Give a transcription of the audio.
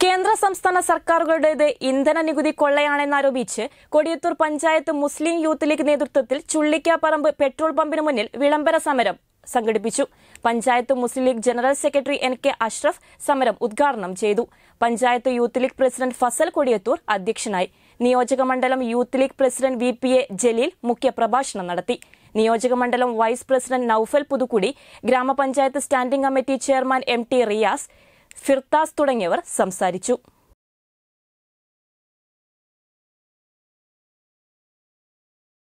കേന്ദ്ര സംസ്ഥാന സർക്കാരുകളുടേത് ഇന്ധന നികുതി കൊള്ളയാണെന്നാരോപിച്ച് Kodiyathur panchayat Muslim youth league നേതൃത്വത്തിൽ ചുള്ളിക്കാപ്പറമ്പ് പെട്രോൾ പമ്പിന് മുന്നിൽ വിളംബര സമരം സംഘടിപ്പിച്ചു panchayat Muslim league general secretary N K Ashraf സമരം ഉദ്ഘാടനം ചെയ്തു panchayat youth league president Fasal Kodiyathur അധ്യക്ഷനായി നിയോജക മണ്ഡലം youth league president V P A Jaleel മുഖ്യപ്രഭാഷണം നടത്തി നിയോജക മണ്ഡലം വൈസ് പ്രസിഡന്റ് നൌഫൽ പുതുക്കുടി ഗ്രാമപഞ്ചായത്ത് standing committee chairman M T Riyas Firthas തുടങ്ങിയവർ സംസാരിച്ചു